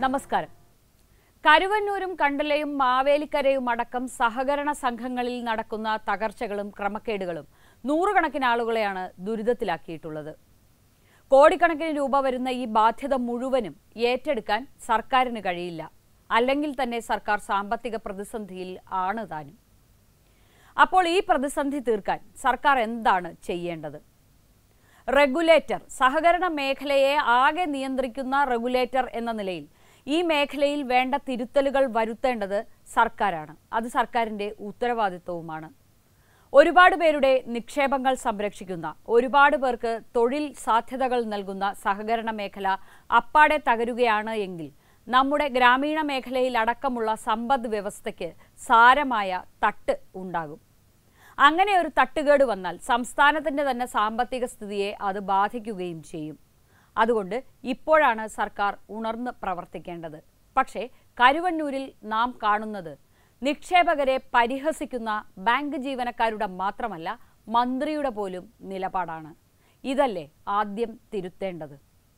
നമസ്കാരം കരുവന്നൂരും കണ്ടലയും മാവേലിക്കരയും അടക്കം സഹകരണ സംഘങ്ങളിൽ നടക്കുന്ന തകർച്ചകളും ക്രമക്കേടുകളും നൂറുകണക്കിന് ആളുകളെയാണ് ദുരിതത്തിലാക്കിയിട്ടുള്ളത് കോടിക്കണക്കിന് രൂപ വരുന്ന ഈ ബാധ്യത മുഴുവനും ഏറ്റെടുക്കാൻ സർക്കാരിന് കഴിയില്ല അല്ലെങ്കിൽ തന്നെ സർക്കാർ സാമ്പത്തിക പ്രതിസന്ധിയിൽ ആണ് താനും അപ്പോൾ ഈ പ്രതിസന്ധി തീർക്കാൻ സർക്കാർ എന്താണ് ചെയ്യേണ്ടത് റെഗുലേറ്റർ സഹകരണ മേഖലയെ ആകെ നിയന്ത്രിക്കുന്ന റെഗുലേറ്റർ എന്ന നിലയിൽ ഈ മേഖലയിൽ വേണ്ട തിരുത്തലുകൾ വരുത്തേണ്ടത് സർക്കാരാണ് അത് സർക്കാരിന്റെ ഉത്തരവാദിത്വവുമാണ് ഒരുപാട് പേരുടെ നിക്ഷേപങ്ങൾ സംരക്ഷിക്കുന്ന ഒരുപാട് പേർക്ക് തൊഴിൽ സാധ്യതകൾ നൽകുന്ന സഹകരണ മേഖല അപ്പാടെ തകരുകയാണ് എങ്കിൽ നമ്മുടെ ഗ്രാമീണ മേഖലയിൽ അടക്കമുള്ള സമ്പദ് വ്യവസ്ഥയ്ക്ക് സാരമായ തട്ട് ഉണ്ടാകും അങ്ങനെ ഒരു തട്ടുകേട് വന്നാൽ സംസ്ഥാനത്തിന്റെ തന്നെ സാമ്പത്തിക സ്ഥിതിയെ അത് ബാധിക്കുകയും ചെയ്യും അതുകൊണ്ട് ഇപ്പോഴാണ് സർക്കാർ ഉണർന്ന് പ്രവർത്തിക്കേണ്ടത് പക്ഷേ കരുവന്നൂരിൽ നാം കാണുന്നത് നിക്ഷേപകരെ പരിഹസിക്കുന്ന ബാങ്ക് ജീവനക്കാരുടെ മാത്രമല്ല മന്ത്രിയുടെ പോലും നിലപാടാണ് ഇതല്ലേ ആദ്യം തിരുത്തേണ്ടത്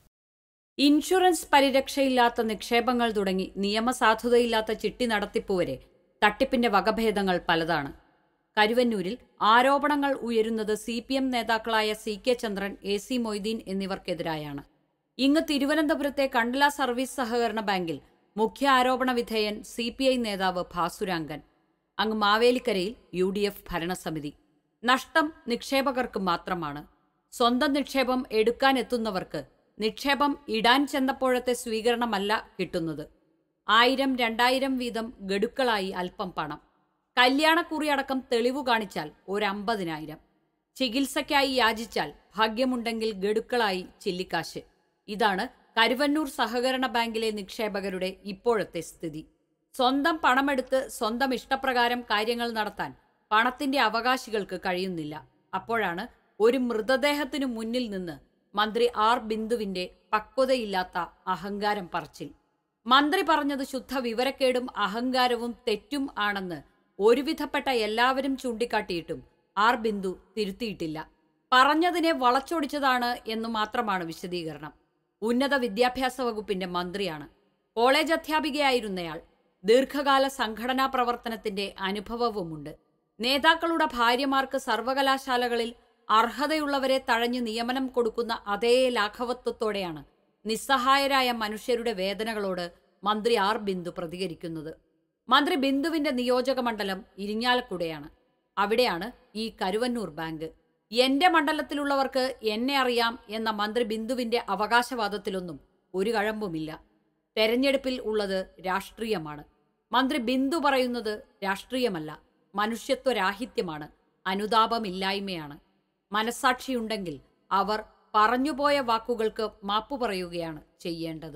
ഇൻഷുറൻസ് പരിരക്ഷയില്ലാത്ത നിക്ഷേപങ്ങൾ തുടങ്ങി നിയമസാധുതയില്ലാത്ത ചിട്ടി നടത്തിപ്പ് വരെ തട്ടിപ്പിന്റെ വകഭേദങ്ങൾ പലതാണ് കരുവന്നൂരിൽ ആരോപണങ്ങൾ ഉയരുന്നത് സി പി എം നേതാക്കളായ C K Chandran A C Moideen എന്നിവർക്കെതിരായാണ് ഇങ്ങ് തിരുവനന്തപുരത്തെ കണ്ടല സർവീസ് സഹകരണ ബാങ്കിൽ മുഖ്യ ആരോപണ വിധേയൻ സി പി ഐ നേതാവ് ഭാസുരാങ്കൻ അങ്ങ് മാവേലിക്കരയിൽ യു ഡി എഫ് ഭരണസമിതി നഷ്ടം നിക്ഷേപകർക്ക് മാത്രമാണ് സ്വന്തം നിക്ഷേപം എടുക്കാനെത്തുന്നവർക്ക് നിക്ഷേപം ഇടാൻ ചെന്നപ്പോഴത്തെ സ്വീകരണമല്ല കിട്ടുന്നത് ആയിരം രണ്ടായിരം വീതം ഗഡുക്കളായി അല്പം പണം കല്യാണക്കുറി അടക്കം തെളിവു കാണിച്ചാൽ ഒരു അമ്പതിനായിരം ചികിത്സയ്ക്കായി യാചിച്ചാൽ ഭാഗ്യമുണ്ടെങ്കിൽ ഗഡുക്കളായി ചില്ലിക്കാശ് ഇതാണ് കരുവന്നൂർ സഹകരണ ബാങ്കിലെ നിക്ഷേപകരുടെ ഇപ്പോഴത്തെ സ്ഥിതി സ്വന്തം പണമെടുത്ത് സ്വന്തം ഇഷ്ടപ്രകാരം കാര്യങ്ങൾ നടത്താൻ പണത്തിന്റെ അവകാശികൾക്ക് കഴിയുന്നില്ല അപ്പോഴാണ് ഒരു മൃതദേഹത്തിനു മുന്നിൽ നിന്ന് മന്ത്രി ആർ ബിന്ദുവിന്റെ പക്വതയില്ലാത്ത അഹങ്കാരം പറച്ചിൽ മന്ത്രി പറഞ്ഞത് ശുദ്ധ വിവരക്കേടും അഹങ്കാരവും തെറ്റും ആണെന്ന് ഒരുവിധപ്പെട്ട എല്ലാവരും ചൂണ്ടിക്കാട്ടിയിട്ടും ആർ ബിന്ദു തിരുത്തിയിട്ടില്ല പറഞ്ഞതിനെ വളച്ചൊടിച്ചതാണ് എന്നു മാത്രമാണ് വിശദീകരണം ഉന്നത വിദ്യാഭ്യാസ വകുപ്പിന്റെ മന്ത്രിയാണ് കോളേജ് അധ്യാപികയായിരുന്നയാൾ ദീർഘകാല സംഘടനാ പ്രവർത്തനത്തിന്റെ അനുഭവവുമുണ്ട് നേതാക്കളുടെ ഭാര്യമാർക്ക് സർവകലാശാലകളിൽ അർഹതയുള്ളവരെ തഴഞ്ഞു നിയമനം കൊടുക്കുന്ന അതേ ലാഘവത്വത്തോടെയാണ് നിസ്സഹായരായ മനുഷ്യരുടെ വേദനകളോട് മന്ത്രി ആർ ബിന്ദു പ്രതികരിക്കുന്നത് മന്ത്രി ബിന്ദുവിന്റെ നിയോജക മണ്ഡലം ഇരിങ്ങാലക്കുടയാണ് അവിടെയാണ് ഈ കരുവന്നൂർ ബാങ്ക് എന്റെ മണ്ഡലത്തിലുള്ളവർക്ക് എന്നെ അറിയാം എന്ന മന്ത്രി ബിന്ദുവിന്റെ അവകാശവാദത്തിലൊന്നും ഒരു കഴമ്പുമില്ല തെരഞ്ഞെടുപ്പിൽ ഉള്ളത് രാഷ്ട്രീയമാണ് മന്ത്രി ബിന്ദു പറയുന്നത് രാഷ്ട്രീയമല്ല മനുഷ്യത്വരാഹിത്യമാണ് അനുതാപമില്ലായ്മയാണ് മനസാക്ഷിയുണ്ടെങ്കിൽ അവർ പറഞ്ഞുപോയ വാക്കുകൾക്ക് മാപ്പു പറയുകയാണ് ചെയ്യേണ്ടത്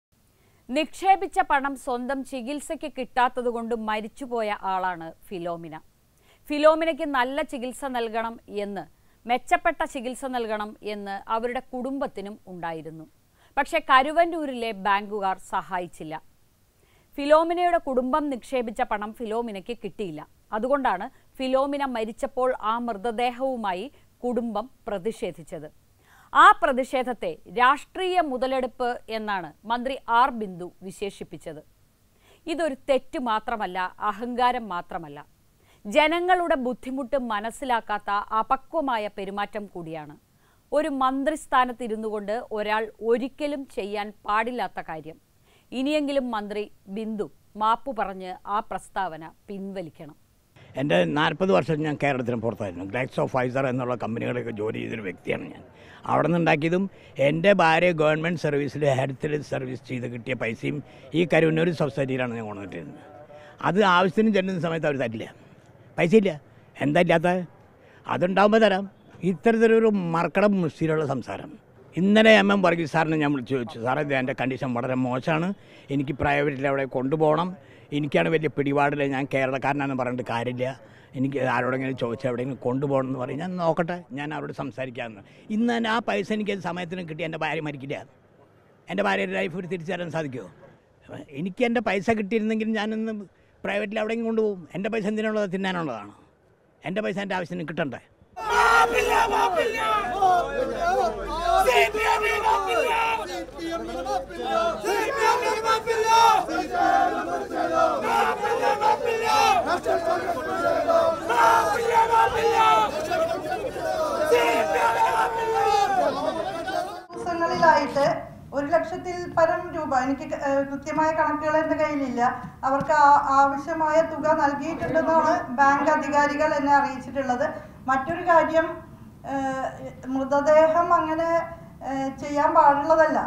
നിക്ഷേപിച്ച പണം സ്വന്തം ചികിത്സയ്ക്ക് കിട്ടാത്തതുകൊണ്ട് മരിച്ചുപോയ ആളാണ് ഫിലോമിന ഫിലോമിനയ്ക്ക് നല്ല ചികിത്സ നൽകണം എന്ന് മെച്ചപ്പെട്ട ചികിത്സ നൽകണം എന്ന് അവരുടെ കുടുംബത്തിനും ഉണ്ടായിരുന്നു പക്ഷെ കരുവന്നൂരിലെ ബാങ്കുകാർ സഹായിച്ചില്ല ഫിലോമിനയുടെ കുടുംബം നിക്ഷേപിച്ച പണം ഫിലോമിനയ്ക്ക് കിട്ടിയില്ല അതുകൊണ്ടാണ് ഫിലോമിന മരിച്ചപ്പോൾ ആ മൃതദേഹവുമായി കുടുംബം പ്രതിഷേധിച്ചത് ആ പ്രതിഷേധത്തെ രാഷ്ട്രീയ മുതലെടുപ്പ് എന്നാണ് മന്ത്രി ആർ ബിന്ദു വിശേഷിപ്പിച്ചത് ഇതൊരു തെറ്റ് മാത്രമല്ല അഹങ്കാരം മാത്രമല്ല ജനങ്ങളുടെ ബുദ്ധിമുട്ട് മനസ്സിലാക്കാത്ത അപക്വമായ പെരുമാറ്റം കൂടിയാണ് ഒരു മന്ത്രിസ്ഥാനത്തിരുന്നു കൊണ്ട് ഒരാൾ ഒരിക്കലും ചെയ്യാൻ പാടില്ലാത്ത കാര്യം ഇനിയെങ്കിലും മന്ത്രി ബിന്ദു മാപ്പു പറഞ്ഞ് ആ പ്രസ്താവന പിൻവലിക്കണം എൻ്റെ നാൽപ്പത് വർഷം ഞാൻ കേരളത്തിന് പുറത്തായിരുന്നു ഗ്ലാക്സോ ഫൈസർ എന്നുള്ള കമ്പനികളൊക്കെ ജോലി ചെയ്തൊരു വ്യക്തിയാണ് ഞാൻ അവിടെ നിന്നുണ്ടാക്കിയതും എൻ്റെ ഭാര്യ ഗവൺമെൻറ് സർവീസിൽ ഹെൽത്തിൽ സർവീസ് ചെയ്ത് കിട്ടിയ പൈസയും ഈ കരുവന്നൂർ സൊസൈറ്റിയിലാണ് ഞാൻ കൊണ്ടുവന്നിട്ടിരുന്നത് അത് ആവശ്യത്തിന് ചെല്ലുന്ന സമയത്ത് അവർ തരില്ല പൈസ ഇല്ല എന്താ ഇല്ലാത്ത അതുണ്ടാകുമ്പോൾ തരാം ഇത്തരത്തിലൊരു മറക്കടം മുസ്തിയിലുള്ള സംസാരം ഇന്നലെ എം എം വർഗീസ് സാറിനെ ഞാൻ വിളിച്ചു ചോദിച്ചു സാറേ ഇത് എൻ്റെ കണ്ടീഷൻ വളരെ മോശമാണ് എനിക്ക് പ്രൈവറ്റിൽ അവിടെ കൊണ്ടുപോകണം എനിക്കാണ് വലിയ പിടിപാടില്ല ഞാൻ കേരളക്കാരനാണെന്ന് പറഞ്ഞിട്ട് കാര്യമില്ല എനിക്ക് ആരോടെങ്കിലും ചോദിച്ചാൽ എവിടെയെങ്കിലും കൊണ്ടുപോകണം എന്ന് പറയും ഞാൻ നോക്കട്ടെ ഞാൻ അവരോട് സംസാരിക്കാമെന്ന് ഇന്ന് തന്നെ ആ പൈസ എനിക്ക് സമയത്തിന് കിട്ടി എൻ്റെ ഭാര്യ മരിക്കില്ല എൻ്റെ ഭാര്യയുടെ ലൈഫ് ഒരു തിരിച്ചു തരാൻ സാധിക്കുമോ എനിക്ക് എൻ്റെ പൈസ കിട്ടിയിരുന്നെങ്കിൽ ഞാനിന്ന് പ്രൈവറ്റിൽ എവിടെയെങ്കിലും കൊണ്ടുപോകും എൻ്റെ പൈസ എന്തിനുള്ളത് തിന്നാനുള്ളതാണ് എൻ്റെ പൈസ എൻ്റെ ആവശ്യത്തിന് കിട്ടണ്ടേ മാപ്പില്ല മാപ്പില്ല സിപിഎമ്മിന് മാപ്പില്ല ദിവസങ്ങളിലായിട്ട് ഒരു ലക്ഷത്തിൽ പരം രൂപ എനിക്ക് ക- ഏഹ് കൃത്യമായ കണക്കുകൾ എൻ്റെ കയ്യിലില്ല അവർക്ക് ആ- ആവശ്യമായ തുക നൽകിയിട്ടുണ്ടെന്നാണ് ബാങ്ക് അധികാരികൾ എന്നെ അറിയിച്ചിട്ടുള്ളത് മറ്റൊരു കാര്യം ഏഹ് മൃതദേഹം അങ്ങനെ ഏഹ് ചെയ്യാൻ പാടുള്ളതല്ല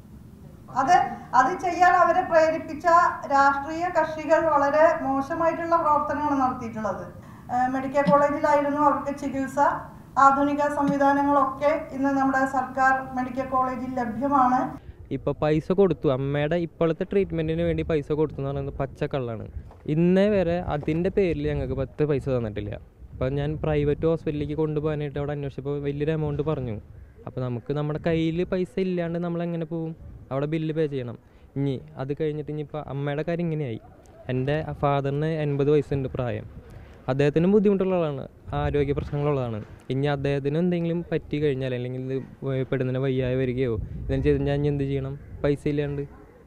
അത് അത് ചെയ്യാൻ അവരെ പ്രേരിപ്പിച്ച രാഷ്ട്രീയ കക്ഷികൾ വളരെ മോശമായിട്ടുള്ള പ്രവർത്തനമാണ് നടത്തിയിട്ടുള്ളത് ഏഹ് മെഡിക്കൽ കോളേജിലായിരുന്നു അവർക്ക് ചികിത്സ ആധുനിക സംവിധാനങ്ങളൊക്കെ ഇന്ന് നമ്മുടെ സർക്കാർ മെഡിക്കൽ കോളേജിൽ ലഭ്യമാണ് ഇപ്പോൾ പൈസ കൊടുത്തു അമ്മയുടെ ഇപ്പോഴത്തെ ട്രീറ്റ്മെൻറ്റിന് വേണ്ടി പൈസ കൊടുത്തു എന്ന് പറയുന്നത് പച്ചക്കള്ളാണ് ഇന്നേ വരെ അതിൻ്റെ പേരിൽ ഞങ്ങൾക്ക് പത്ത് പൈസ തന്നിട്ടില്ല അപ്പോൾ ഞാൻ പ്രൈവറ്റ് ഹോസ്പിറ്റലിലേക്ക് കൊണ്ടുപോകാനായിട്ട് അവിടെ അന്വേഷിച്ചപ്പോൾ വലിയൊരു എമൗണ്ട് പറഞ്ഞു അപ്പോൾ നമുക്ക് നമ്മുടെ കയ്യിൽ പൈസ ഇല്ലാണ്ട് നമ്മൾ എങ്ങനെ പോകും അവിടെ ബില്ല് പേ ചെയ്യണം ഇനി അത് കഴിഞ്ഞിട്ട് ഇനിയിപ്പോൾ അമ്മയുടെ കാര്യം ഇങ്ങനെയായി എൻ്റെ ഫാദറിന് എൺപത് വയസ്സുണ്ട് പ്രായം അദ്ദേഹത്തിനും ബുദ്ധിമുട്ടുള്ള ആളാണ് ആരോഗ്യ പ്രശ്നങ്ങളുള്ളതാണ് ഇനി അദ്ദേഹത്തിന് എന്തെങ്കിലും പറ്റി കഴിഞ്ഞാൽ അല്ലെങ്കിൽ ഇത് പെടുന്നതിന് വയ്യായി വരികയോ ഇതെന്ന് ചെയ്ത് ഞാൻ ഇനി എന്ത് ചെയ്യണം പൈസ ഇല്ലാണ്ട്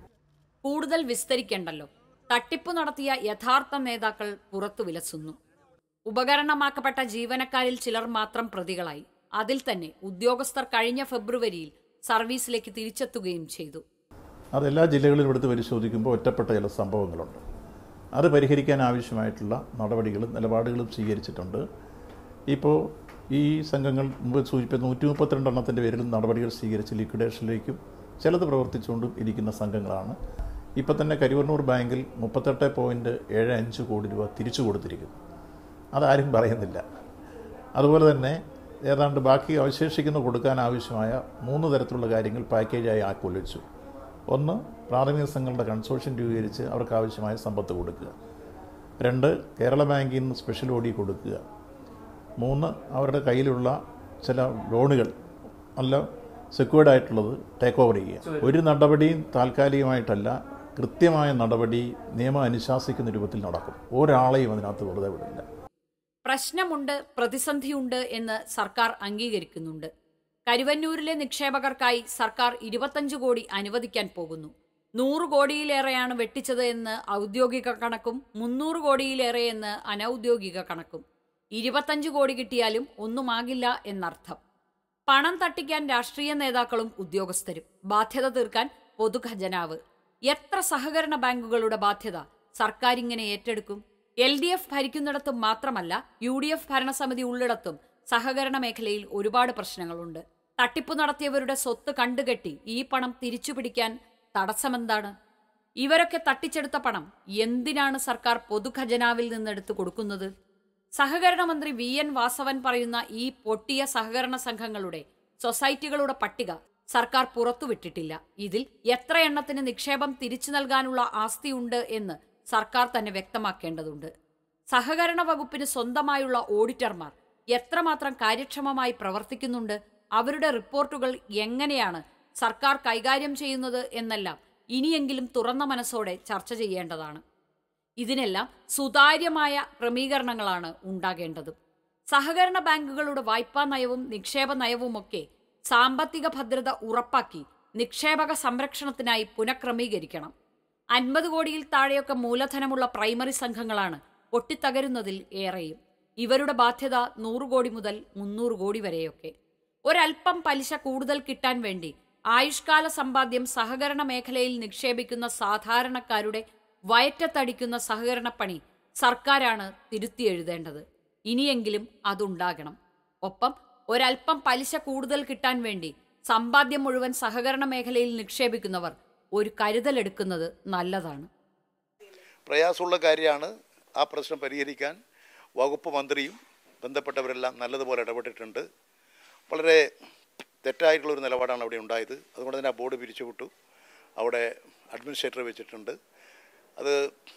കൂടുതൽ വിസ്തരിക്കേണ്ടല്ലോ തട്ടിപ്പ് നടത്തിയ യഥാർത്ഥ നേതാക്കൾ പുറത്തു വിലസുന്നു ഉപകരണമാക്കപ്പെട്ട ജീവനക്കാരിൽ ചിലർ മാത്രം പ്രതികളായി അതിൽ തന്നെ ഉദ്യോഗസ്ഥർ കഴിഞ്ഞ ഫെബ്രുവരിയിൽ സർവീസിലേക്ക് തിരിച്ചെത്തുകയും ചെയ്തു അതെല്ലാ ജില്ലകളിലും എടുത്ത് പരിശോധിക്കുമ്പോൾ ഒറ്റപ്പെട്ട ചില സംഭവങ്ങളുണ്ട് അത് പരിഹരിക്കാൻ ആവശ്യമായിട്ടുള്ള നടപടികളും നിലപാടുകളും സ്വീകരിച്ചിട്ടുണ്ട് ഇപ്പോൾ ഈ സംഘങ്ങൾ മുമ്പ് സൂചിപ്പിച്ച നൂറ്റി മുപ്പത്തിരണ്ടെണ്ണത്തിൻ്റെ പേരിലും നടപടികൾ സ്വീകരിച്ച് ലിക്വിഡേഷനിലേക്കും ചിലത് പ്രവർത്തിച്ചുകൊണ്ടും ഇരിക്കുന്ന സംഘങ്ങളാണ് ഇപ്പോൾ തന്നെ കരിവണ്ണൂർ ബാങ്കിൽ മുപ്പത്തെട്ട് പോയിൻറ്റ് ഏഴ് അഞ്ച് കോടി രൂപ തിരിച്ചു കൊടുത്തിരിക്കുന്നു അതാരും പറയുന്നില്ല അതുപോലെ തന്നെ ഏതാണ്ട് ബാക്കി അവശേഷിക്കുന്ന കൊടുക്കാൻ ആവശ്യമായ മൂന്ന് തരത്തിലുള്ള കാര്യങ്ങൾ പാക്കേജായി ആക്കൊള്ളിച്ചു ഒന്ന് പ്രാഥമിക സംഘങ്ങളുടെ കൺസോർഷ്യം രൂപീകരിച്ച് അവർക്ക് ആവശ്യമായ സമ്പത്ത് കൊടുക്കുക രണ്ട് കേരള ബാങ്കിൽ നിന്ന് സ്പെഷ്യൽ ഓഡി കൊടുക്കുക മൂന്ന് അവരുടെ കയ്യിലുള്ള ചില ലോണുകൾ നല്ല സെക്യൂർഡ് ആയിട്ടുള്ളത് ടേക്ക് ഓവർ ചെയ്യുക ഒരു നടപടിയും താൽക്കാലികമായിട്ടല്ല കൃത്യമായ നടപടി നിയമം അനുശാസിക്കുന്ന രൂപത്തിൽ നടക്കും ഒരാളെയും അതിനകത്ത് വെറുതെ വിടില്ല പ്രശ്നമുണ്ട് പ്രതിസന്ധിയുണ്ട് എന്ന് സർക്കാർ അംഗീകരിക്കുന്നുണ്ട് കരുവന്നൂരിലെ നിക്ഷേപകർക്കായി സർക്കാർ ഇരുപത്തഞ്ച് കോടി അനുവദിക്കാൻ പോകുന്നു നൂറ് കോടിയിലേറെയാണ് വെട്ടിച്ചത് എന്ന് ഔദ്യോഗിക കണക്കും മുന്നൂറ് കോടിയിലേറെ എന്ന് അനൌദ്യോഗിക കണക്കും ഇരുപത്തഞ്ച് കോടി കിട്ടിയാലും ഒന്നുമാകില്ല എന്നർത്ഥം പണം തട്ടിക്കാൻ രാഷ്ട്രീയ നേതാക്കളും ഉദ്യോഗസ്ഥരും ബാധ്യത തീർക്കാൻ പൊതുഖജനാവ് എത്ര സഹകരണ ബാങ്കുകളുടെ ബാധ്യത സർക്കാർ ഇങ്ങനെ ഏറ്റെടുക്കും എൽ ഡി എഫ് ഭരിക്കുന്നിടത്തും മാത്രമല്ല യു ഡി എഫ് ഭരണസമിതി ഉള്ളിടത്തും സഹകരണ മേഖലയിൽ ഒരുപാട് പ്രശ്നങ്ങളുണ്ട് തട്ടിപ്പ് നടത്തിയവരുടെ സ്വത്ത് കണ്ടുകെട്ടി ഈ പണം തിരിച്ചുപിടിക്കാൻ തടസ്സമെന്താണ് ഇവരൊക്കെ തട്ടിച്ചെടുത്ത പണം എന്തിനാണ് സർക്കാർ പൊതുഖജനാവിൽ നിന്നെടുത്ത് കൊടുക്കുന്നത് സഹകരണ മന്ത്രി വി എൻ വാസവൻ പറയുന്ന ഈ പൊട്ടിയ സഹകരണ സംഘങ്ങളുടെ സൊസൈറ്റികളുടെ പട്ടിക സർക്കാർ പുറത്തുവിട്ടിട്ടില്ല ഇതിൽ എത്ര എണ്ണത്തിന് നിക്ഷേപം തിരിച്ചു നൽകാനുള്ള ആസ്തിയുണ്ട് എന്ന് സർക്കാർ തന്നെ വ്യക്തമാക്കേണ്ടതുണ്ട് സഹകരണ വകുപ്പിന് സ്വന്തമായുള്ള ഓഡിറ്റർമാർ എത്രമാത്രം കാര്യക്ഷമമായി പ്രവർത്തിക്കുന്നുണ്ട് അവരുടെ റിപ്പോർട്ടുകൾ എങ്ങനെയാണ് സർക്കാർ കൈകാര്യം ചെയ്യുന്നത് എന്നെല്ലാം ഇനിയെങ്കിലും തുറന്ന മനസ്സോടെ ചർച്ച ചെയ്യേണ്ടതാണ് ഇതിനെല്ലാം സുതാര്യമായ ക്രമീകരണങ്ങളാണ് ഉണ്ടാകേണ്ടത് സഹകരണ ബാങ്കുകളുടെ വായ്പാ നയവും നിക്ഷേപ നയവുമൊക്കെ സാമ്പത്തിക ഭദ്രത ഉറപ്പാക്കി നിക്ഷേപക സംരക്ഷണത്തിനായി പുനഃക്രമീകരിക്കണം അൻപത് കോടിയിൽ താഴെയൊക്കെ മൂലധനമുള്ള പ്രൈമറി സംഘങ്ങളാണ് പൊട്ടിത്തകരുന്നതിൽ ഏറെയും ഇവരുടെ ബാധ്യത നൂറ് കോടി മുതൽ മുന്നൂറ് കോടി വരെയൊക്കെ ഒരൽപ്പം പലിശ കൂടുതൽ കിട്ടാൻ വേണ്ടി ആയുഷ്കാല സമ്പാദ്യം സഹകരണ മേഖലയിൽ നിക്ഷേപിക്കുന്ന സാധാരണക്കാരുടെ വയറ്റത്തടിക്കുന്ന സഹകരണ പണി സർക്കാരാണ് തിരുത്തി എഴുതേണ്ടത് ഇനിയെങ്കിലും അതുണ്ടാകണം ഒപ്പം ഒരൽപ്പം പലിശ കൂടുതൽ കിട്ടാൻ വേണ്ടി സമ്പാദ്യം മുഴുവൻ സഹകരണ മേഖലയിൽ നിക്ഷേപിക്കുന്നവർ ഒരു കരുതലെടുക്കുന്നത് നല്ലതാണ് പ്രയാസമുള്ള കാര്യമാണ് ആ പ്രശ്നം പരിഹരിക്കാൻ വകുപ്പ് മന്ത്രിയും ബന്ധപ്പെട്ടവരെല്ലാം നല്ലതുപോലെ ഇടപെട്ടിട്ടുണ്ട് വളരെ തെറ്റായിട്ടുള്ളൊരു നിലപാടാണ് അവിടെ ഉണ്ടായത് അതുകൊണ്ട് തന്നെ ആ ബോർഡ് പിരിച്ചുവിട്ടു അവിടെ അഡ്മിനിസ്ട്രേറ്റർ വെച്ചിട്ടുണ്ട് അത്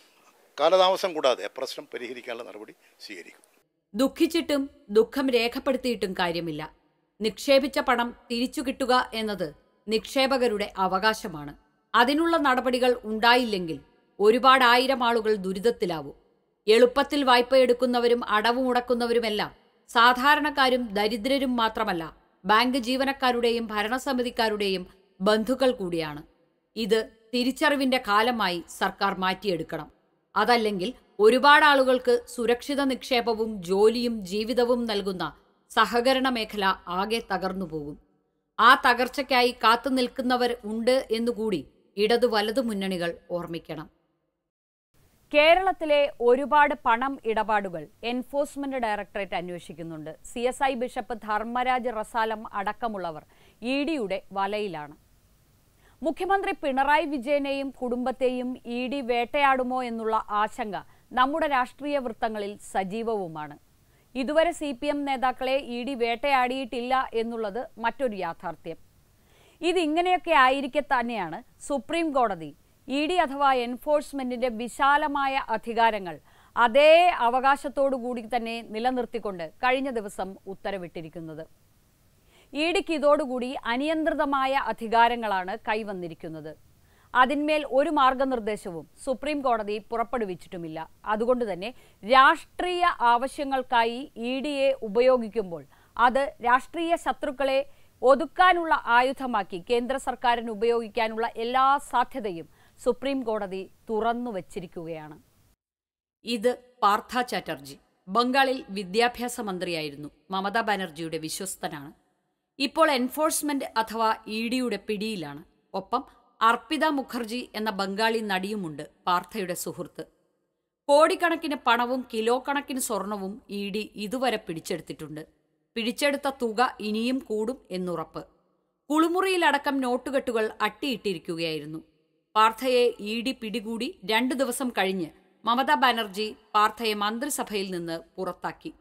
കാലതാമസം കൂടാതെ ആ പ്രശ്നം പരിഹരിക്കാനുള്ള നടപടി സ്വീകരിക്കും ദുഃഖിച്ചിട്ടും ദുഃഖം രേഖപ്പെടുത്തിയിട്ടും കാര്യമില്ല നിക്ഷേപിച്ച പണം തിരിച്ചു കിട്ടുക എന്നത് നിക്ഷേപകരുടെ അവകാശമാണ് അതിനുള്ള നടപടികൾ ഉണ്ടായില്ലെങ്കിൽ ഒരുപാട് ആയിരം ആളുകൾ ദുരിതത്തിലാവും എളുപ്പത്തിൽ വായ്പയെടുക്കുന്നവരും അടവ് മുടക്കുന്നവരുമെല്ലാം സാധാരണക്കാരും ദരിദ്രരും മാത്രമല്ല ബാങ്ക് ജീവനക്കാരുടെയും ഭരണസമിതിക്കാരുടെയും ബന്ധുക്കൾ കൂടിയാണ് ഇത് തിരിച്ചറിവിന്റെ കാലമായി സർക്കാർ മാറ്റിയെടുക്കണം അതല്ലെങ്കിൽ ഒരുപാട് ആളുകൾക്ക് സുരക്ഷിത നിക്ഷേപവും ജോലിയും ജീവിതവും നൽകുന്ന സഹകരണ മേഖല ആകെ തകർന്നു പോകും ആ തകർച്ചയ്ക്കായി കാത്തു നിൽക്കുന്നവർ ഉണ്ട് എന്നുകൂടി ഇടതു വലതു മുന്നണികൾ ഓർമ്മിക്കണം കേരളത്തിലെ ഒരുപാട് പണം ഇടപാടുകൾ എൻഫോഴ്സ്മെന്റ് ഡയറക്ടറേറ്റ് അന്വേഷിക്കുന്നുണ്ട് C S I bishop Dharmaraj Rasalam അടക്കമുള്ളവർ ഇ ഡിയുടെ വലയിലാണ് മുഖ്യമന്ത്രി പിണറായി വിജയനെയും കുടുംബത്തെയും ഇ ഡി വേട്ടയാടുമോ എന്നുള്ള ആശങ്ക നമ്മുടെ രാഷ്ട്രീയ വൃത്തങ്ങളിൽ സജീവവുമാണ് ഇതുവരെ സി പി എം നേതാക്കളെ ഇ ഡി വേട്ടയാടിയിട്ടില്ല എന്നുള്ളത് മറ്റൊരു യാഥാർത്ഥ്യം ഇതിങ്ങനെയൊക്കെ ആയിരിക്കെ തന്നെയാണ് സുപ്രീം കോടതി ഇ ഡി അഥവാ എൻഫോഴ്സ്മെന്റിന്റെ വിശാലമായ അധികാരങ്ങൾ അതേ അവകാശത്തോടു കൂടി തന്നെ നിലനിർത്തിക്കൊണ്ട് കഴിഞ്ഞ ദിവസം ഉത്തരവിട്ടിരിക്കുന്നത് ഇ ഡിക്ക് ഇതോടുകൂടി അനിയന്ത്രിതമായ അധികാരങ്ങളാണ് കൈവന്നിരിക്കുന്നത് അതിന്മേൽ ഒരു മാർഗനിർദ്ദേശവും സുപ്രീം കോടതി പുറപ്പെടുവിച്ചിട്ടുമില്ല അതുകൊണ്ട് തന്നെ രാഷ്ട്രീയ ആവശ്യങ്ങൾക്കായി ഇ ഡിയെ ഉപയോഗിക്കുമ്പോൾ അത് രാഷ്ട്രീയ ശത്രുക്കളെ ഒതുക്കാനുള്ള ആയുധമാക്കി കേന്ദ്ര സർക്കാരിന് ഉപയോഗിക്കാനുള്ള എല്ലാ സാധ്യതയും സുപ്രീം കോടതി തുറന്നു വച്ചിരിക്കുകയാണ് ഇത് പാർത്ഥ ചാറ്റർജി ബംഗാളിൽ വിദ്യാഭ്യാസ മന്ത്രിയായിരുന്നു മമതാ ബാനർജിയുടെ വിശ്വസ്തനാണ് ഇപ്പോൾ എൻഫോഴ്സ്മെന്റ് അഥവാ ഇ ഡിയുടെ പിടിയിലാണ് ഒപ്പം അർപ്പിത മുഖർജി എന്ന ബംഗാളി നടിയുമുണ്ട് പാർത്ഥയുടെ സുഹൃത്ത് കോടിക്കണക്കിന് പണവും കിലോ കണക്കിന് സ്വർണവും ഇ ഡി ഇതുവരെ പിടിച്ചെടുത്തിട്ടുണ്ട് പിടിച്ചെടുത്ത തുക ഇനിയും കൂടും എന്നുറപ്പ് കുളിമുറിയിലടക്കം നോട്ടുകെട്ടുകൾ അട്ടിയിട്ടിരിക്കുകയായിരുന്നു പാർത്ഥയെ ഇ ഡി പിടികൂടി രണ്ടു ദിവസം കഴിഞ്ഞ് മമതാ ബാനർജി പാർത്ഥയെ മന്ത്രിസഭയിൽ നിന്ന് പുറത്താക്കി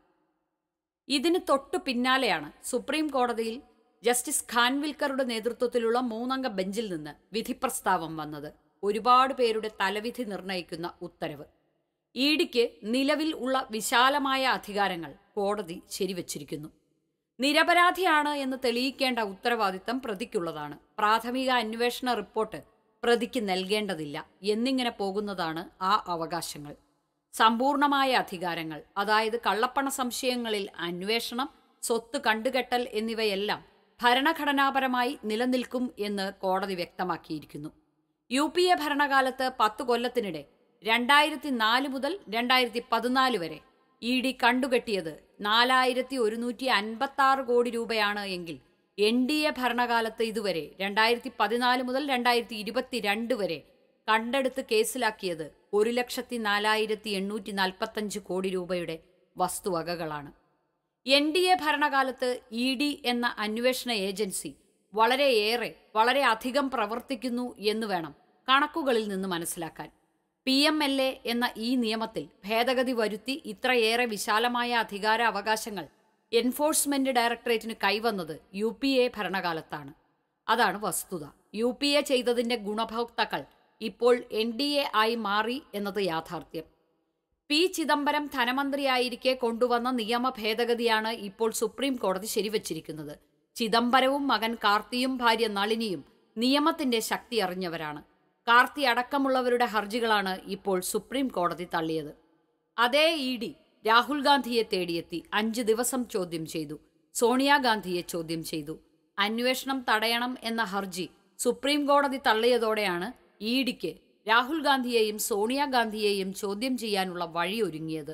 ഇതിന് തൊട്ടു പിന്നാലെയാണ് സുപ്രീം കോടതിയിൽ ജസ്റ്റിസ് ഖാൻവിൽക്കറുടെ നേതൃത്വത്തിലുള്ള മൂന്നംഗ ബെഞ്ചിൽ നിന്ന് വിധിപ്രസ്താവം വന്നത് ഒരുപാട് പേരുടെ തലവിധി നിർണയിക്കുന്ന ഉത്തരവ് ഇ ഡിക്ക് നിലവിൽ ഉള്ള വിശാലമായ അധികാരങ്ങൾ കോടതി ശരിവച്ചിരിക്കുന്നു നിരപരാധിയാണ് എന്ന് തെളിയിക്കേണ്ട ഉത്തരവാദിത്തം പ്രതിക്കുള്ളതാണ് പ്രാഥമിക അന്വേഷണ റിപ്പോർട്ട് പ്രതിക്ക് നൽകേണ്ടതില്ല എന്നിങ്ങനെ പോകുന്നതാണ് ആ അവകാശങ്ങൾ സമ്പൂർണമായ അധികാരങ്ങൾ അതായത് കള്ളപ്പണ സംശയങ്ങളിൽ അന്വേഷണം സ്വത്ത് കണ്ടുകെട്ടൽ എന്നിവയെല്ലാം ഭരണഘടനാപരമായി നിലനിൽക്കും എന്ന് കോടതി വ്യക്തമാക്കിയിരിക്കുന്നു യു പി എ ഭരണകാലത്ത് പത്തു കൊല്ലത്തിനിടെ രണ്ടായിരത്തി നാല് മുതൽ രണ്ടായിരത്തി പതിനാല് വരെ ഇ ഡി കണ്ടുകെട്ടിയത് നാലായിരത്തി ഒരുന്നൂറ്റി അൻപത്തി ആറ് കോടി രൂപയാണ് എങ്കിൽ എൻ ഡി എ ഭരണകാലത്ത് ഇതുവരെ രണ്ടായിരത്തി പതിനാല് മുതൽ രണ്ടായിരത്തി ഇരുപത്തിരണ്ട് വരെ കണ്ടെടുത്ത് കേസിലാക്കിയത് ഒരു ലക്ഷത്തി നാലായിരത്തി എണ്ണൂറ്റി നാൽപ്പത്തഞ്ച് കോടി രൂപയുടെ വസ്തുവകകളാണ് എൻ ഡി എ ഭരണകാലത്ത് ഇ ഡി എന്ന അന്വേഷണ ഏജൻസി വളരെയേറെ വളരെ അധികം പ്രവർത്തിക്കുന്നു എന്ന് വേണം കണക്കുകളിൽ നിന്ന് മനസ്സിലാക്കാൻ പി എം എൽ എ എന്ന ഈ നിയമത്തിൽ ഭേദഗതി വരുത്തി ഇത്രയേറെ വിശാലമായ അധികാര അവകാശങ്ങൾ എൻഫോഴ്സ്മെന്റ് ഡയറക്ടറേറ്റിന് കൈവന്നത് യു പി എ ഭരണകാലത്താണ് അതാണ് വസ്തുത യു പി എ ചെയ്തതിന്റെ ഗുണഭോക്താക്കൾ ഇപ്പോൾ എൻ ഡി എ ആയി മാറി എന്നത് യാഥാർത്ഥ്യം പി ചിദംബരം ധനമന്ത്രിയായിരിക്കെ കൊണ്ടുവന്ന നിയമ ഭേദഗതിയാണ് ഇപ്പോൾ സുപ്രീം കോടതി ശരിവച്ചിരിക്കുന്നത് ചിദംബരവും മകൻ കാർത്തിയും ഭാര്യ നളിനിയും നിയമത്തിന്റെ ശക്തി അറിഞ്ഞവരാണ് കാർത്തി അടക്കമുള്ളവരുടെ ഹർജികളാണ് ഇപ്പോൾ സുപ്രീം കോടതി തള്ളിയത് അതേ ഇ ഡി രാഹുൽ ഗാന്ധിയെ തേടിയെത്തി അഞ്ച് ദിവസം ചോദ്യം ചെയ്തു സോണിയാഗാന്ധിയെ ചോദ്യം ചെയ്തു അന്വേഷണം തടയണം എന്ന ഹർജി സുപ്രീം കോടതി തള്ളിയതോടെയാണ് ഇ ഡിക്ക് രാഹുൽ ഗാന്ധിയെയും സോണിയാഗാന്ധിയെയും ചോദ്യം ചെയ്യാനുള്ള വഴിയൊരുങ്ങിയത്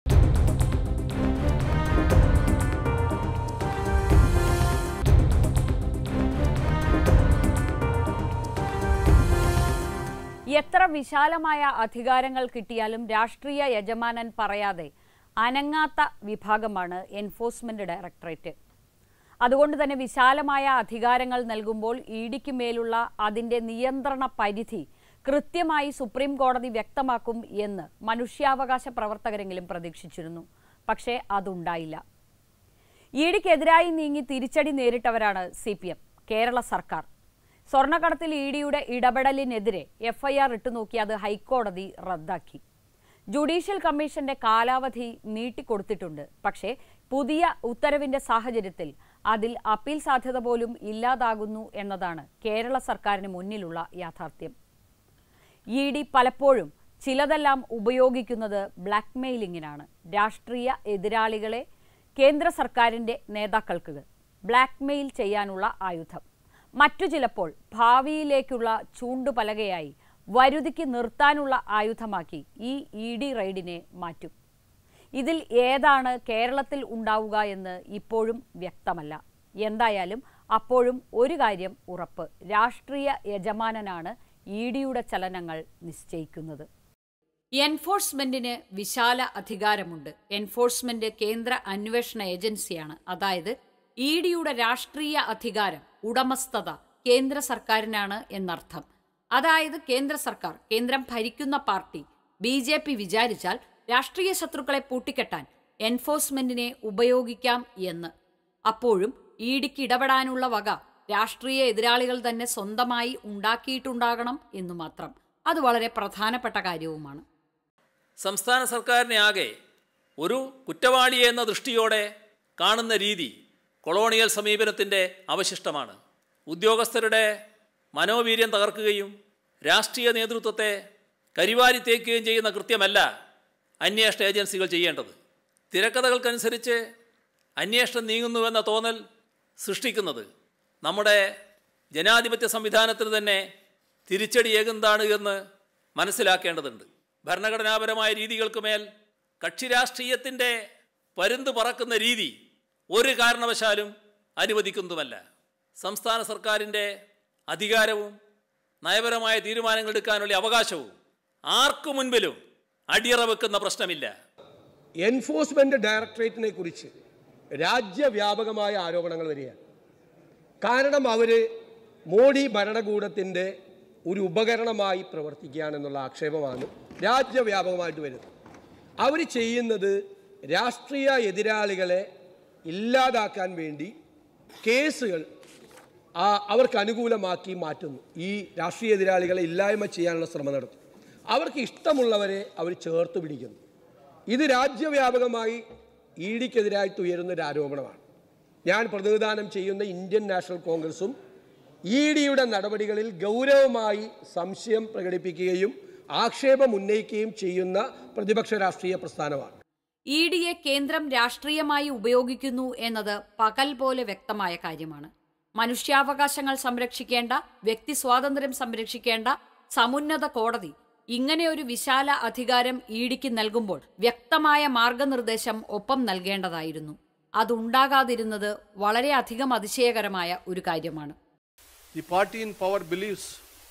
എത്ര വിശാലമായ അധികാരങ്ങൾ കിട്ടിയാലും രാഷ്ട്രീയ യജമാനൻ പറയാതെ അനങ്ങാത്ത വിഭാഗമാണ് എൻഫോഴ്സ്മെന്റ് ഡയറക്ടറേറ്റ് അതുകൊണ്ട് തന്നെ വിശാലമായ അധികാരങ്ങൾ നൽകുമ്പോൾ ഇ ഡിക്ക് മേലുള്ള അതിന്റെ നിയന്ത്രണ പരിധി കൃത്യമായി സുപ്രീം കോടതി വ്യക്തമാക്കും എന്ന് മനുഷ്യാവകാശ പ്രവർത്തകരെങ്കിലും പ്രതീക്ഷിച്ചിരുന്നു പക്ഷേ അതുണ്ടായില്ല ഇ ഡിക്കെതിരായി നീങ്ങി തിരിച്ചടി നേരിട്ടവരാണ് സി പി എം കേരള സർക്കാർ സ്വർണ്ണക്കടത്തിൽ ഇ ഡിയുടെ ഇടപെടലിനെതിരെ എഫ്ഐആർ ഇട്ടുനോക്കി അത് ഹൈക്കോടതി റദ്ദാക്കി ജുഡീഷ്യൽ കമ്മീഷന്റെ കാലാവധി നീട്ടിക്കൊടുത്തിട്ടുണ്ട് പക്ഷേ പുതിയ ഉത്തരവിന്റെ സാഹചര്യത്തിൽ അതിൽ അപ്പീൽ സാധ്യത പോലും ഇല്ലാതാകുന്നു എന്നതാണ് കേരള സർക്കാരിന് മുന്നിലുള്ള യാഥാർത്ഥ്യം ഇ ഡി പലപ്പോഴും ചിലതെല്ലാം ഉപയോഗിക്കുന്നത് ബ്ലാക്ക്മെയിലിങ്ങിനാണ് രാഷ്ട്രീയ എതിരാളികളെ കേന്ദ്ര സർക്കാരിന്റെ നേതാക്കൾക്ക് ബ്ലാക്ക്മെയിൽ ചെയ്യാനുള്ള ആയുധം മറ്റു ചിലപ്പോൾ ഭാവിയിലേക്കുള്ള ചൂണ്ടുപലകയായി വരുതിക്ക് നിർത്താനുള്ള ആയുധമാക്കി ഈ ഇ ഡി റെയ്ഡിനെ മാറ്റും ഇതിൽ ഏതാണ് കേരളത്തിൽ ഉണ്ടാവുക എന്ന് ഇപ്പോഴും വ്യക്തമല്ല എന്തായാലും അപ്പോഴും ഒരു കാര്യം ഉറപ്പ് രാഷ്ട്രീയ യജമാനനാണ് ഇ ഡിയുടെ ചലനങ്ങൾ നിശ്ചയിക്കുന്നത് എൻഫോഴ്സ്മെന്റിന് വിശാല അധികാരമുണ്ട് എൻഫോഴ്സ്മെന്റ് കേന്ദ്ര അന്വേഷണ ഏജൻസിയാണ് അതായത് ഇ ഡിയുടെ രാഷ്ട്രീയ അധികാരം ഉടമസ്ഥത കേന്ദ്ര സർക്കാരിനാണ് എന്നർത്ഥം അതായത് കേന്ദ്ര സർക്കാർ കേന്ദ്രം ഭരിക്കുന്ന പാർട്ടി ബി ജെ പി വിചാരിച്ചാൽ രാഷ്ട്രീയ ശത്രുക്കളെ പൂട്ടിക്കെട്ടാൻ എൻഫോഴ്സ്മെന്റിനെ ഉപയോഗിക്കാം എന്ന് അപ്പോഴും ഇ ഡിക്ക് ഇടപെടാനുള്ള വക രാഷ്ട്രീയ എതിരാളികൾ തന്നെ സ്വന്തമായി ഉണ്ടാക്കിയിട്ടുണ്ടാകണം എന്നു മാത്രം അത് വളരെ പ്രധാനപ്പെട്ട കാര്യവുമാണ് സംസ്ഥാന സർക്കാരിനെ ആകെ ഒരു കുറ്റവാളി എന്ന ദൃഷ്ടിയോടെ കാണുന്ന രീതി കൊളോണിയൽ സമീപനത്തിൻ്റെ അവശിഷ്ടമാണ് ഉദ്യോഗസ്ഥരുടെ മനോവീര്യം തകർക്കുകയും രാഷ്ട്രീയ നേതൃത്വത്തെ കരിവാരി തേക്കുകയും ചെയ്യുന്ന കൃത്യമല്ല അന്വേഷണ ഏജൻസികൾ ചെയ്യേണ്ടത് തിരക്കഥകൾക്കനുസരിച്ച് അന്വേഷണം നീങ്ങുന്നുവെന്ന തോന്നൽ സൃഷ്ടിക്കുന്നത് നമ്മുടെ ജനാധിപത്യ സംവിധാനത്തിന് തന്നെ തിരിച്ചടിയേകുന്നതാണ് എന്ന് മനസ്സിലാക്കേണ്ടതുണ്ട് ഭരണഘടനാപരമായ രീതികൾക്ക് മേൽ കക്ഷി രാഷ്ട്രീയത്തിൻ്റെ പരുന്ത് പറക്കുന്ന രീതി ഒരു കാരണവശാലും അനുവദിക്കുന്നതുമല്ല സംസ്ഥാന സർക്കാരിൻ്റെ അധികാരവും നയപരമായ തീരുമാനങ്ങൾ എടുക്കാനുള്ള അവകാശവും ആർക്കു മുൻപിലും അടിയറ വെക്കുന്ന പ്രശ്നമില്ല എൻഫോഴ്സ്മെന്റ് ഡയറക്ടറേറ്റിനെ കുറിച്ച് രാജ്യവ്യാപകമായ ആരോപണങ്ങൾ വരികയാണ് കാരണം അവർ മോഡി ഭരണകൂടത്തിൻ്റെ ഒരു ഉപകരണമായി പ്രവർത്തിക്കുകയാണെന്നുള്ള ആക്ഷേപമാണ് രാജ്യവ്യാപകമായിട്ട് വരുന്നത് അവർ ചെയ്യുന്നത് രാഷ്ട്രീയ എതിരാളികളെ ഇല്ലാതാക്കാൻ വേണ്ടി കേസുകൾ ആ അവർക്ക് അനുകൂലമാക്കി മാറ്റുന്നു ഈ രാഷ്ട്രീയ എതിരാളികളെ ഇല്ലായ്മ ചെയ്യാനുള്ള ശ്രമം നടത്തും അവർക്ക് ഇഷ്ടമുള്ളവരെ അവർ ചേർത്ത് പിടിക്കുന്നു ഇത് രാജ്യവ്യാപകമായി ഇ ഡിക്കെതിരായിട്ട് ഉയരുന്ന ഒരു ആരോപണമാണ് ഞാൻ പ്രതിനിധാനം ചെയ്യുന്ന ഇന്ത്യൻ നാഷണൽ കോൺഗ്രസും ഇ ഡിയുടെ നടപടികളിൽ ഗൗരവമായി സംശയം പ്രകടിപ്പിക്കുകയും ആക്ഷേപം ഉന്നയിക്കുകയും ചെയ്യുന്ന പ്രതിപക്ഷ രാഷ്ട്രീയ പ്രസ്ഥാനമാണ് ഇ ഡിയെ കേന്ദ്രം രാഷ്ട്രീയമായി ഉപയോഗിക്കുന്നു എന്നത് പകൽ പോലെ വ്യക്തമായ കാര്യമാണ് മനുഷ്യാവകാശങ്ങൾ സംരക്ഷിക്കേണ്ട വ്യക്തി സ്വാതന്ത്ര്യം സംരക്ഷിക്കേണ്ട സമുന്നത കോടതി ഇങ്ങനെ ഒരു വിശാല അധികാരം ഇ ഡിക്ക് നൽകുമ്പോൾ വ്യക്തമായ മാർഗനിർദ്ദേശം ഒപ്പം നൽകേണ്ടതായിരുന്നു അതുണ്ടാകാതിരുന്നത് വളരെയധികം അതിശയകരമായ ഒരു കാര്യമാണ് The party in power believes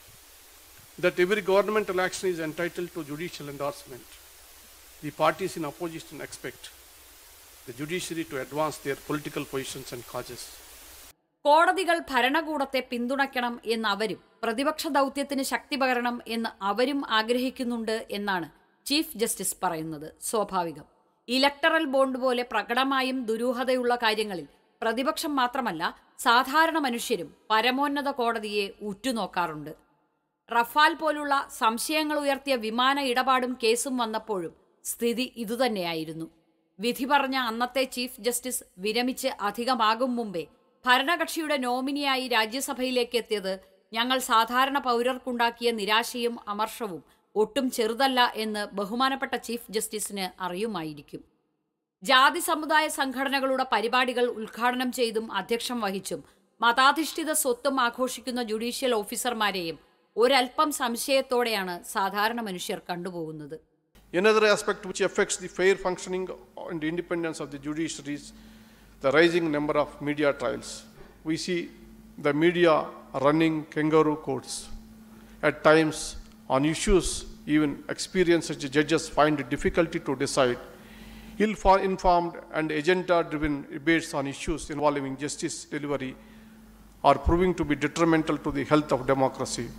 that every governmental action is entitled to judicial endorsement. The parties in opposition expect the judiciary to advance their political positions and causes. കോടതികൾ ഭരണകൂടത്തെ പിന്തുണയ്ക്കണം എന്ന് അവരും പ്രതിപക്ഷ ദൗത്യത്തിന് ശക്തി പകരണം എന്ന് അവരും ആഗ്രഹിക്കുന്നുണ്ട് എന്നാണ് ചീഫ് ജസ്റ്റിസ് പറയുന്നത് സ്വാഭാവികം ഇലക്ടറൽ ബോണ്ട് പോലെ പ്രകടമായും ദുരൂഹതയുള്ള കാര്യങ്ങളിൽ പ്രതിപക്ഷം മാത്രമല്ല സാധാരണ മനുഷ്യരും പരമോന്നത കോടതിയെ ഉറ്റുനോക്കാറുണ്ട് റഫാൽ പോലുള്ള സംശയങ്ങൾ ഉയർത്തിയ വിമാന ഇടപാടും കേസും വന്നപ്പോഴും സ്ഥിതി ഇതുതന്നെയായിരുന്നു വിധി പറഞ്ഞ അന്നത്തെ ചീഫ് ജസ്റ്റിസ് വിരമിച്ച് അധികമാകും മുമ്പേ ഭരണകക്ഷിയുടെ നോമിനിയായി രാജ്യസഭയിലേക്ക് എത്തിയത് ഞങ്ങൾ സാധാരണ പൗരർക്കുണ്ടാക്കിയ നിരാശയും അമർഷവും ഒട്ടും ചെറുതല്ല എന്ന് ബഹുമാനപ്പെട്ട ചീഫ് ജസ്റ്റിസിന് അറിയുമായിരിക്കും ജാതി സമുദായ സംഘടനകളുടെ പരിപാടികൾ ഉദ്ഘാടനം ചെയ്തും അധ്യക്ഷം വഹിച്ചും മതാധിഷ്ഠിത സ്വത്തും ആഘോഷിക്കുന്ന ജുഡീഷ്യൽ ഓഫീസർമാരെയും ഒരൽപ്പം സംശയത്തോടെയാണ് സാധാരണ മനുഷ്യർ കണ്ടുപോകുന്നത് Another aspect which affects the fair functioning and independence of the judiciary is the rising number of media trials. We see the media running kangaroo courts. At times, on issues even experienced judges find it difficulty to decide. Ill-informed and agenda-driven debates on issues involving justice delivery are proving to be detrimental to the health of democracy.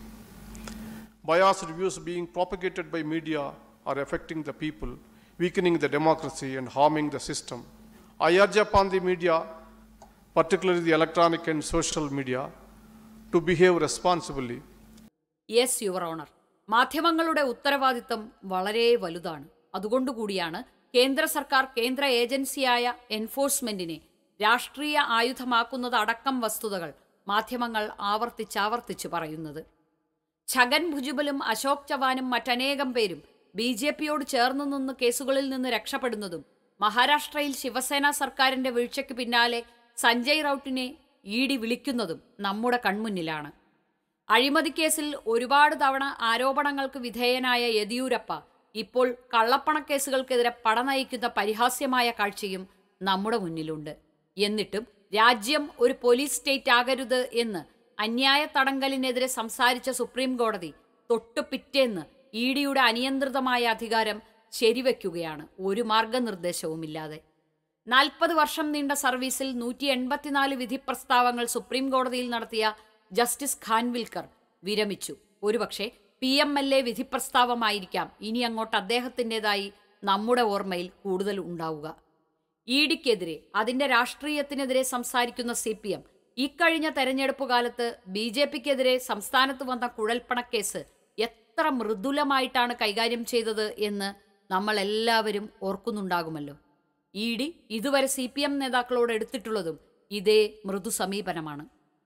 Biased views being propagated by media are affecting the people, weakening the democracy and harming the system. I urge upon the media, particularly the electronic and social media, to behave responsibly yes your honour മാധ്യമങ്ങളുടെ ഉത്തരവാദിത്തം വളരെ വലുതാണ് അതുകൊണ്ടുകൂടിയാണ് കേന്ദ്ര സർക്കാർ കേന്ദ്ര ഏജൻസിയായ എൻഫോഴ്സ്മെന്റിനെ രാഷ്ട്രീയ ആയുധമാക്കുന്നതടക്കം വസ്തുതകൾ മാധ്യമങ്ങൾ ആവർത്തിച്ചാവർത്തിച്ചു പറയുന്നത് ഛഗൻ ഭുജുബലും അശോക് ചവാനും മറ്റനേകം പേരും ബി ജെ പിയോട് ചേർന്നു നിന്ന് കേസുകളിൽ നിന്ന് രക്ഷപ്പെടുന്നതും മഹാരാഷ്ട്രയിൽ ശിവസേന സർക്കാരിന്റെ വീഴ്ചയ്ക്ക് പിന്നാലെ സഞ്ജയ് റൌട്ടിനെ ഇ ഡി വിളിക്കുന്നതും നമ്മുടെ കൺമുന്നിലാണ് അഴിമതിക്കേസിൽ ഒരുപാട് തവണ ആരോപണങ്ങൾക്ക് വിധേയനായ യെദിയൂരപ്പ ഇപ്പോൾ കള്ളപ്പണക്കേസുകൾക്കെതിരെ പടനയിക്കുന്ന പരിഹാസ്യമായ കാഴ്ചയും നമ്മുടെ മുന്നിലുണ്ട് എന്നിട്ടും രാജ്യം ഒരു പോലീസ് സ്റ്റേറ്റ് ആകരുത് എന്ന് അന്യായ തടങ്കലിനെതിരെ സംസാരിച്ച സുപ്രീം കോടതി തൊട്ടു പിറ്റേന്ന് ഇ ഡിയുടെ അനിയന്ത്രിതമായ അധികാരം ശരിവെക്കുകയാണ് ഒരു മാർഗനിർദ്ദേശവുമില്ലാതെ നാൽപ്പത് വർഷം നീണ്ട സർവീസിൽ നൂറ്റി എൺപത്തിനാല് വിധി പ്രസ്താവങ്ങൾ സുപ്രീം കോടതിയിൽ നടത്തിയ ജസ്റ്റിസ് ഖാൻവിൽക്കർ വിരമിച്ചു ഒരുപക്ഷെ പി എം എൽ എ വിധി പ്രസ്താവമായിരിക്കാം ഇനി അങ്ങോട്ട് അദ്ദേഹത്തിൻ്റെതായി നമ്മുടെ ഓർമ്മയിൽ കൂടുതൽ ഉണ്ടാവുക ഇ ഡിക്കെതിരെ അതിന്റെ രാഷ്ട്രീയത്തിനെതിരെ സംസാരിക്കുന്ന സി പി എം ഇക്കഴിഞ്ഞ തെരഞ്ഞെടുപ്പ് കാലത്ത് ബി ജെ പിക്കെതിരെ സംസ്ഥാനത്ത് വന്ന കുഴൽപ്പണക്കേസ് എത്ര മൃദുലമായിട്ടാണ് കൈകാര്യം ചെയ്തത് എന്ന് നമ്മൾ എല്ലാവരും ഓർക്കുന്നുണ്ടാകുമല്ലോ ഇ ഡി ഇതുവരെ സി പി എം നേതാക്കളോട് എടുത്തിട്ടുള്ളതും ഇതേ മൃദു സമീപനമാണ്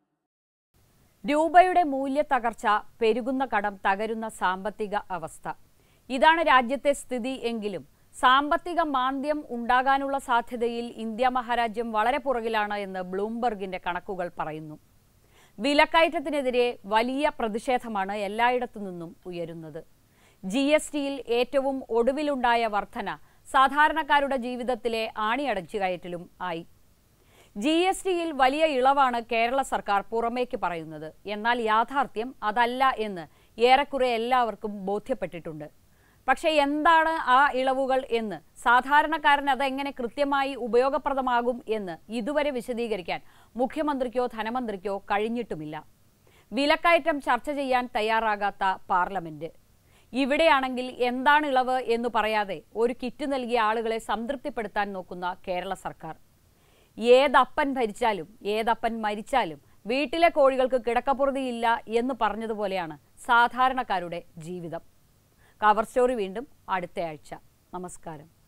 രൂപയുടെ മൂല്യത്തകർച്ച പെരുകുന്ന കടം തകരുന്ന സാമ്പത്തിക അവസ്ഥ ഇതാണ് രാജ്യത്തെ സ്ഥിതി എങ്കിലും സാമ്പത്തിക മാന്ദ്യം ഉണ്ടാകാനുള്ള സാധ്യതയിൽ ഇന്ത്യ മഹാരാജ്യം വളരെ പുറകിലാണ് എന്ന് ബ്ലൂംബർഗിന്റെ കണക്കുകൾ പറയുന്നു വിലക്കയറ്റത്തിനെതിരെ വലിയ പ്രതിഷേധമാണ് എല്ലായിടത്തു നിന്നും ഉയരുന്നത് ജി എസ് ടിയിൽ ഏറ്റവും ഒടുവിലുണ്ടായ വർധന സാധാരണക്കാരുടെ ജീവിതത്തിലെ ആണിയടച്ചു കയറ്റലും ആയി ജി എസ് ടിയിൽ വലിയ ഇളവാണ് കേരള സർക്കാർ പുറമേക്ക് പറയുന്നത് എന്നാൽ യാഥാർത്ഥ്യം അതല്ല എന്ന് ഏറെക്കുറെ എല്ലാവർക്കും ബോധ്യപ്പെട്ടിട്ടുണ്ട് പക്ഷേ എന്താണ് ആ ഇളവുകൾ എന്ന് സാധാരണക്കാരന് അതെങ്ങനെ കൃത്യമായി ഉപയോഗപ്രദമാകും എന്ന് ഇതുവരെ വിശദീകരിക്കാൻ മുഖ്യമന്ത്രിക്കോ ധനമന്ത്രിക്കോ കഴിഞ്ഞിട്ടുമില്ല വിലക്കയറ്റം ചർച്ച ചെയ്യാൻ തയ്യാറാകാത്ത പാർലമെന്റ് ഇവിടെയാണെങ്കിൽ എന്താണ് ഇളവ് എന്ന് പറയാതെ ഒരു കിറ്റ് നൽകിയ ആളുകളെ സംതൃപ്തിപ്പെടുത്താൻ നോക്കുന്ന കേരള സർക്കാർ ഏതപ്പൻ ഭരിച്ചാലും ഏതപ്പൻ മരിച്ചാലും വീട്ടിലെ കോഴികൾക്ക് കിടക്കപ്പുറതിയില്ല എന്ന് പറഞ്ഞതുപോലെയാണ് സാധാരണക്കാരുടെ ജീവിതം കവർ സ്റ്റോറി വീണ്ടും അടുത്തയാഴ്ച നമസ്കാരം